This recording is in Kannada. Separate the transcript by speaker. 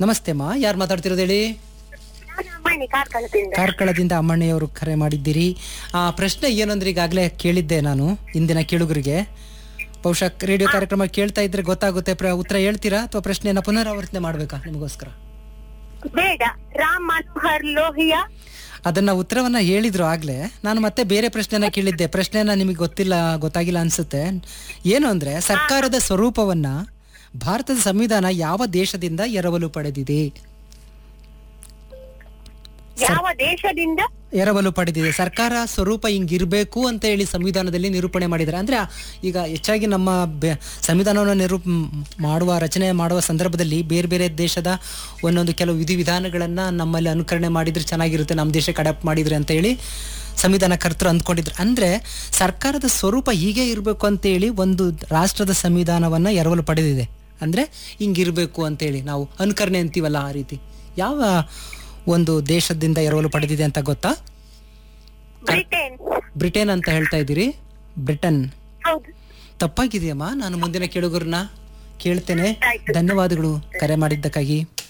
Speaker 1: ನಮಸ್ತೆ ಅಮ್ಮ ಯಾರು ಮಾತಾಡ್ತಿರೋದು ಹೇಳಿ
Speaker 2: ನಾನು ಅಮ್ಮಣ್ಣಿ ಕಾರ್ಕಳದಿಂದ
Speaker 1: ಕಾರ್ಕಳದಿಂದ ಅಮ್ಮಣ್ಣಿಯವರು ಕರೆ ಮಾಡಿದ್ದೀರಿ ಆ ಪ್ರಶ್ನೆ ಏನಂದ್ರೆ ಈಗಾಗಲೇ ಕೇಳಿದ್ದೆ ನಾನು ಇಂದಿನ ಕೇಳುಗರಿಗೆ ಬಹುಶಃ ರೇಡಿಯೋ ಕಾರ್ಯಕ್ರಮ ಕೇಳ್ತಾ ಇದ್ರೆ ಗೊತ್ತಾಗುತ್ತೆ ಪ್ರ- ಉತ್ತರ ಹೇಳ್ತೀರಾ ಅಥವಾ ಪ್ರಶ್ನೆಯನ್ನ ಪುನರಾವರ್ತನೆ ಮಾಡ್ಬೇಕಾ ನಿಮಗೋಸ್ಕರ
Speaker 2: ಬೇಡ ರಾಮ್ ಮನೋಹರ್ ಲೋಹಿಯಾ
Speaker 1: ಅದನ್ನ ಉತ್ತರವನ್ನ ಹೇಳಿದ್ರು ಆಗ್ಲೇ ನಾನು ಮತ್ತೆ ಬೇರೆ ಪ್ರಶ್ನೆನ ಕೇಳಿದ್ದೆ ಪ್ರಶ್ನೆನ ನಿಮಗೆ ಗೊತ್ತಿಲ್ಲ ಗೊತ್ತಾಗಿಲ್ಲ ಅನ್ಸುತ್ತೆ ಏನು ಅಂದ್ರೆ ಸರ್ಕಾರದ ಸ್ವರೂಪವನ್ನ ಭಾರತದ ಸಂವಿಧಾನ ಯಾವ ದೇಶದಿಂದ ಎರವಲು ಪಡೆದಿದೆ
Speaker 2: ಯಾವ ದೇಶದಿಂದ
Speaker 1: ಎರವಲು ಪಡೆದಿದೆ ಸರ್ಕಾರ ಸ್ವರೂಪ ಹಿಂಗಿರ್ಬೇಕು ಅಂತ ಹೇಳಿ ಸಂವಿಧಾನದಲ್ಲಿ ನಿರೂಪಣೆ ಮಾಡಿದ್ದಾರೆ ಅಂದ್ರೆ ಆ- ಈಗ ಹೆಚ್ಚಾಗಿ ನಮ್ಮ ಬೆ- ಸಂವಿಧಾನವನ್ನು ನಿರೂಪ ಮಾಡುವ ರಚನೆ ಮಾಡುವ ಸಂದರ್ಭದಲ್ಲಿ ಬೇರೆ ಬೇರೆ ದೇಶದ ಒಂದೊಂದು ಕೆಲವು ವಿಧಿವಿಧಾನಗಳನ್ನ ನಮ್ಮಲ್ಲಿ ಅನುಕರಣೆ ಮಾಡಿದ್ರೆ ಚೆನ್ನಾಗಿರುತ್ತೆ ನಮ್ಮ ದೇಶಕ್ಕೆ ಅಡಾಪ್ಟ್ ಮಾಡಿದ್ರೆ ಅಂತ ಹೇಳಿ ಸಂವಿಧಾನ ಕರ್ತರು ಅಂದ್ಕೊಂಡಿದ್ರು ಅಂದ್ರೆ ಸರ್ಕಾರದ ಸ್ವರೂಪ ಹೀಗೆ ಇರಬೇಕು ಅಂತ ಹೇಳಿ ಒಂದು ರಾಷ್ಟ್ರದ ಸಂವಿಧಾನವನ್ನ ಎರವಲು ಪಡೆದಿದೆ ಅಂದ್ರೆ ಹಿಂಗಿರ್ಬೇಕು ಅಂತ ಹೇಳಿ ನಾವು ಅನುಕರಣೆ ಅಂತೀವಲ್ಲ ಆ ರೀತಿ ಯಾವ ಒಂದು ದೇಶದಿಂದ ಎರವಲು ಪಡೆದಿದೆ ಅಂತ ಗೊತ್ತಾ
Speaker 2: ಬ್ರಿಟನ್
Speaker 1: ಬ್ರಿಟನ್ ಅಂತ ಹೇಳ್ತಾ ಇದ್ದೀರಿ ಬ್ರಿಟನ್
Speaker 2: ಹೌದು
Speaker 1: ತಪ್ಪಾಗಿದೆಯಮ್ಮ ನಾನು ಮುಂದಿನ ಕೇಳುಗರನ್ನ ಕೇಳ್ತೇನೆ
Speaker 2: ಆಯ್ತು.
Speaker 1: ಧನ್ಯವಾದಗಳು ಕರೆ ಮಾಡಿದ್ದಕ್ಕಾಗಿ